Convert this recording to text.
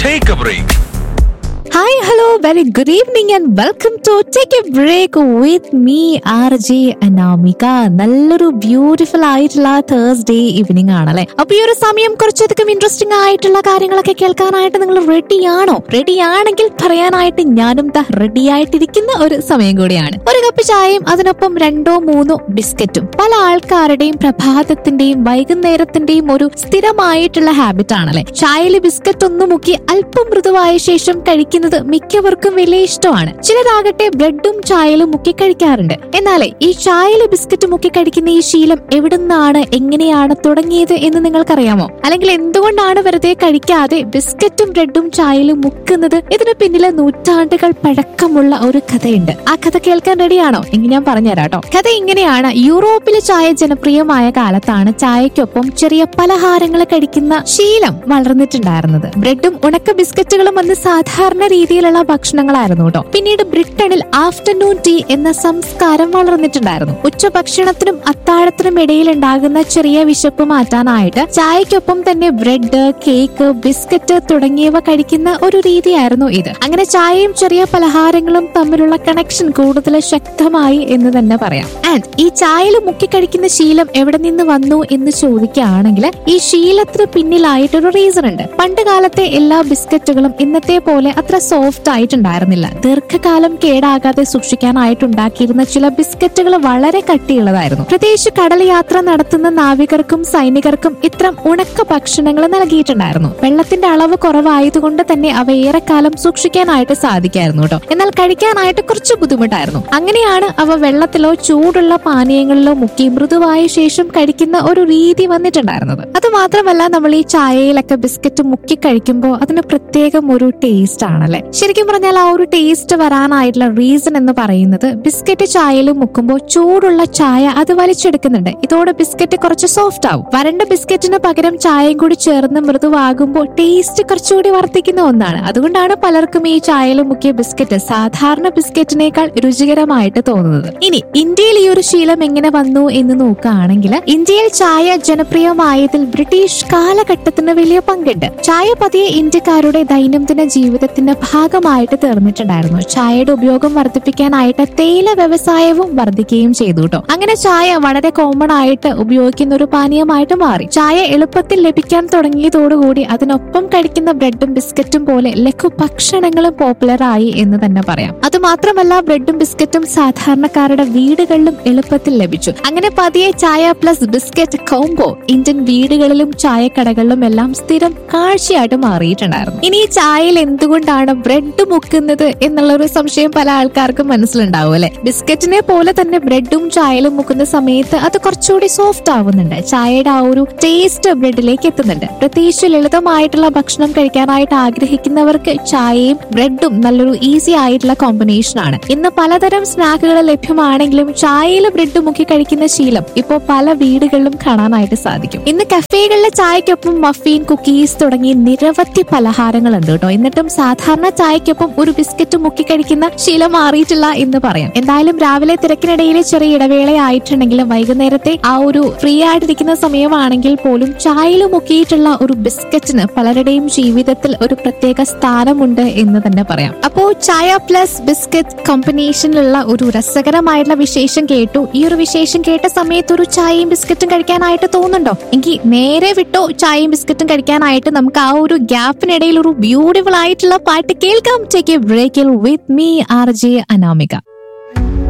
Take a break. Hi, hello, very good evening and welcome to Take a Break with me, RJ Anamika നല്ലൊരു beautiful ആയിട്ടുള്ള Thursday evening ആണല്ലേ അപ്പൊ ഈ ഒരു സമയം കുറച്ചധികം ഇൻട്രസ്റ്റിംഗ് ആയിട്ടുള്ള കാര്യങ്ങളൊക്കെ കേൾക്കാനായിട്ട് നിങ്ങൾ റെഡി ആണോ റെഡി ആണെങ്കിൽ പറയാനായിട്ട് ഞാനും ദാ റെഡി ആയിട്ടിരിക്കുന്ന ഒരു സമയം കൂടിയാണ് ഒരു കപ്പ് ചായയും അതിനൊപ്പം രണ്ടോ മൂന്നോ ബിസ്ക്കറ്റും പല ആൾക്കാരുടെയും പ്രഭാതത്തിന്റെയും വൈകുന്നേരത്തിന്റെയും ഒരു സ്ഥിരമായിട്ടുള്ള ഹാബിറ്റ് ആണല്ലേ ചായയിൽ ബിസ്ക്കറ്റ് ഒന്ന് മുക്കി അല്പം മൃദുവായ ശേഷം കഴിക്കുന്നത് മിക്കവർക്കും വലിയ ഇഷ്ടമാണ് ചിലരാകട്ടെ ബ്രെഡും ചായയിലും മുക്കി കഴിക്കാറുണ്ട് എന്നാലേ ഈ ചായയിൽ ബിസ്ക്കറ്റ് മുക്കി കഴിക്കുന്ന ഈ ശീലം എവിടുന്നാണ് എങ്ങനെയാണ് തുടങ്ങിയത് എന്ന് നിങ്ങൾക്കറിയാമോ അല്ലെങ്കിൽ എന്തുകൊണ്ടാണ് വെറുതെ കഴിക്കാതെ ബിസ്ക്കറ്റും ബ്രെഡും ചായയിലും മുക്കുന്നത് ഇതിന് പിന്നിലെ നൂറ്റാണ്ടുകൾ പഴക്കമുള്ള ഒരു കഥയുണ്ട് ആ കഥ കേൾക്കാൻ റെഡിയാണോ എങ്കിൽ ഞാൻ പറഞ്ഞുതരാം കേട്ടോ കഥ ഇങ്ങനെയാണ് യൂറോപ്പിലെ ചായ ജനപ്രിയമായ കാലത്താണ് ചായക്കൊപ്പം ചെറിയ പലഹാരങ്ങൾ കഴിക്കുന്ന ശീലം വളർന്നിട്ടുണ്ടായിരുന്നത് ബ്രെഡും ഉണക്ക ബിസ്ക്കറ്റുകളും അന്ന് സാധാരണ രീതിയിലുള്ള ഭക്ഷണങ്ങളായിരുന്നു കേട്ടോ പിന്നീട് ബ്രിട്ടനിൽ ആഫ്റ്റർനൂൺ ടീ എന്ന സംസ്കാരം വളർന്നിട്ടുണ്ടായിരുന്നു ഉച്ചഭക്ഷണത്തിനും അത്താഴത്തിനും ഇടയിൽ ഉണ്ടാകുന്ന ചെറിയ വിശപ്പ് മാറ്റാനായിട്ട് ചായക്കൊപ്പം തന്നെ ബ്രെഡ് കേക്ക് ബിസ്ക്കറ്റ് തുടങ്ങിയവ കഴിക്കുന്ന ഒരു രീതിയായിരുന്നു ഇത് അങ്ങനെ ചായയും ചെറിയ പലഹാരങ്ങളും തമ്മിലുള്ള കണക്ഷൻ കൂടുതൽ ശക്തമായി എന്ന് തന്നെ പറയാം ആൻഡ് ഈ ചായയിൽ മുക്കി കഴിക്കുന്ന ശീലം എവിടെ നിന്ന് വന്നു എന്ന് ചോദിക്കുകയാണെങ്കിൽ ഈ ശീലത്തിന് പിന്നിലായിട്ടൊരു റീസൺ ഉണ്ട് പണ്ട് കാലത്തെ എല്ലാ ബിസ്ക്കറ്റുകളും ഇന്നത്തെ പോലെ അത്ര സോഫ്റ്റ് ആയിട്ടുണ്ടായിരുന്നില്ല ദീർഘകാലം കേടാകാതെ സൂക്ഷിക്കാനായിട്ട് ഉണ്ടാക്കിയിരുന്ന ചില ബിസ്ക്കറ്റുകൾ വളരെ കട്ടിയുള്ളതായിരുന്നു പ്രത്യേകിച്ച് കടൽ യാത്ര നടത്തുന്ന നാവികർക്കും സൈനികർക്കും ഇത്തരം ഉണക്ക ഭക്ഷണങ്ങൾ നൽകിയിട്ടുണ്ടായിരുന്നു വെള്ളത്തിന്റെ അളവ് കുറവായതുകൊണ്ട് തന്നെ അവ ഏറെക്കാലം സൂക്ഷിക്കാനായിട്ട് സാധിക്കായിരുന്നു കേട്ടോ എന്നാൽ കഴിക്കാനായിട്ട് കുറച്ച് ബുദ്ധിമുട്ടായിരുന്നു അങ്ങനെയാണ് അവ വെള്ളത്തിലോ ചൂടുള്ള പാനീയങ്ങളിലോ മുക്കി മൃദുവായ ശേഷം കഴിക്കുന്ന ഒരു രീതി വന്നിട്ടുണ്ടായിരുന്നത് അത് മാത്രമല്ല നമ്മൾ ഈ ചായയിലൊക്കെ ബിസ്ക്കറ്റ് മുക്കി കഴിക്കുമ്പോൾ അതിന് പ്രത്യേകം ഒരു ടേസ്റ്റ് ആണല്ലേ ശരിക്കും പറഞ്ഞാൽ ആ ഒരു ടേസ്റ്റ് വരാനായിട്ടുള്ള റീസൺ എന്ന് പറയുന്നത് ബിസ്ക്കറ്റ് ചായയിൽ മുക്കുമ്പോൾ ചൂടുള്ള ചായ അത് വലിച്ചെടുക്കുന്നുണ്ട് ഇതോടെ ബിസ്ക്കറ്റ് കുറച്ച് സോഫ്റ്റ് ആവും വരണ്ട ബിസ്ക്കറ്റിന് പകരം ചായയും കൂടി ചേർന്ന് മൃദുവാകുമ്പോൾ ടേസ്റ്റ് കുറച്ചുകൂടി വർദ്ധിക്കുന്ന ഒന്നാണ് അതുകൊണ്ടാണ് പലർക്കും ഈ ചായയിൽ മുക്കിയ ബിസ്ക്കറ്റ് സാധാരണ ബിസ്ക്കറ്റിനേക്കാൾ രുചികരമായിട്ട് തോന്നുന്നത് ഇനി ഇന്ത്യയിൽ ഈ ഒരു ശീലം എങ്ങനെ വന്നു എന്ന് നോക്കുകയാണെങ്കിൽ ഇന്ത്യയിൽ ചായ ജനപ്രിയമായതിൽ ബ്രിട്ടീഷ് കാലഘട്ടത്തിന് വലിയ പങ്കുണ്ട് ചായ പതിയെ ഇന്ത്യക്കാരുടെ ദൈനംദിന ജീവിതത്തിന്റെ ഭാഗമായിട്ട് തീർന്നിട്ടുണ്ടായിരുന്നു ചായയുടെ ഉപയോഗം വർദ്ധിപ്പിക്കാനായിട്ട് തേയില വ്യവസായവും വർദ്ധിക്കുകയും ചെയ്തു കേട്ടോ അങ്ങനെ ചായ വളരെ കോമൺ ആയിട്ട് ഉപയോഗിക്കുന്ന ഒരു പാനീയമായിട്ട് മാറി ചായ എളുപ്പത്തിൽ ലഭിക്കാൻ തുടങ്ങിയതോടുകൂടി അതിനൊപ്പം കഴിക്കുന്ന ബ്രെഡും ബിസ്ക്കറ്റും പോലെ ലഘു ഭക്ഷണങ്ങളും പോപ്പുലർ ആയി എന്ന് തന്നെ പറയാം അത് മാത്രമല്ല ബ്രെഡും ബിസ്ക്കറ്റും സാധാരണക്കാരുടെ വീടുകളിലും എളുപ്പത്തിൽ ലഭിച്ചു അങ്ങനെ പതിയെ ചായ പ്ലസ് ബിസ്ക്കറ്റ് കോംബോ ഇന്ത്യൻ വീടുകളിലും ചായക്കടകളിലും എല്ലാം സ്ഥിരം കാഴ്ചയായിട്ട് മാറിയിട്ടുണ്ടായിരുന്നു ഇനി ഈ ചായയിൽ എന്തുകൊണ്ടാണ് ബ്രെഡ് മുക്കുന്നത് എന്നുള്ള ഒരു സംശയം പല ആൾക്കാർക്കും മനസ്സിലുണ്ടാവും അല്ലെ ബിസ്ക്കറ്റിനെ പോലെ തന്നെ ബ്രെഡും ചായയിലും മുക്കുന്ന സമയത്ത് അത് കുറച്ചുകൂടി സോഫ്റ്റ് ആവുന്നുണ്ട് ചായയുടെ ആ ഒരു ടേസ്റ്റ് ബ്രെഡിലേക്ക് എത്തുന്നുണ്ട് പ്രത്യേകിച്ച് ലളിതമായിട്ടുള്ള ഭക്ഷണം കഴിക്കാനായിട്ട് ആഗ്രഹിക്കുന്നവർക്ക് ചായയും ബ്രെഡും നല്ലൊരു ഈസി ആയിട്ടുള്ള കോമ്പിനേഷൻ ആണ് ഇന്ന് പലതരം സ്നാക്കുകൾ ലഭ്യമാണെങ്കിലും ചായയിൽ ബ്രെഡ് മുക്കി കഴിക്കുന്ന ശീലം ഇപ്പോൾ പല വീടുകളിലും കാണാനായിട്ട് സാധിക്കും ഇന്ന് കഫേകളിലെ ചായക്കൊപ്പം മഫീൻ കുക്കീസ് തുടങ്ങി നിരവധി പലഹാരങ്ങളുണ്ട് കേട്ടോ എന്നിട്ടും സാധാരണ ചായക്കൊപ്പം ഒരു ബിസ്ക്കറ്റ് മുക്കി കഴിക്കുന്ന ശീലം മാറിയിട്ടില്ല എന്ന് പറയാം എന്തായാലും രാവിലെ തിരക്കിനിടയിൽ ചെറിയ ഇടവേളയായിട്ടുണ്ടെങ്കിലും വൈകുന്നേരത്തെ ആ ഒരു ഫ്രീ ആയിട്ടിരിക്കുന്ന സമയമാണെങ്കിൽ പോലും ചായയിൽ മുക്കിയിട്ടുള്ള ഒരു ബിസ്ക്കറ്റിന് പലരുടെയും ജീവിതത്തിൽ ഒരു പ്രത്യേക സ്ഥാനമുണ്ട് എന്ന് തന്നെ പറയാം അപ്പോ ചായ പ്ലസ് ബിസ്ക്കറ്റ് കോമ്പിനേഷനിലുള്ള ഒരു രസകരമായിട്ടുള്ള വിശേഷം കേട്ടു ഈ ഒരു വിശേഷം കേട്ട സമയത്ത് ഒരു ചായയും ബിസ്ക്കറ്റും കഴിക്കാനായിട്ട് തോന്നുന്നുണ്ടോ എങ്കിൽ നേരെ വിട്ടോ ചായയും ബിസ്ക്കറ്റും കഴിക്കാനായിട്ട് നമുക്ക് ആ ഒരു ഗ്യാപ്പിനിടയിൽ ഒരു ബ്യൂട്ടിഫുൾ ആയിട്ടുള്ള പാട്ട് കേൾക്കാം ടേക്ക് എ ബ്രേക്കിൽ with me R J Anamika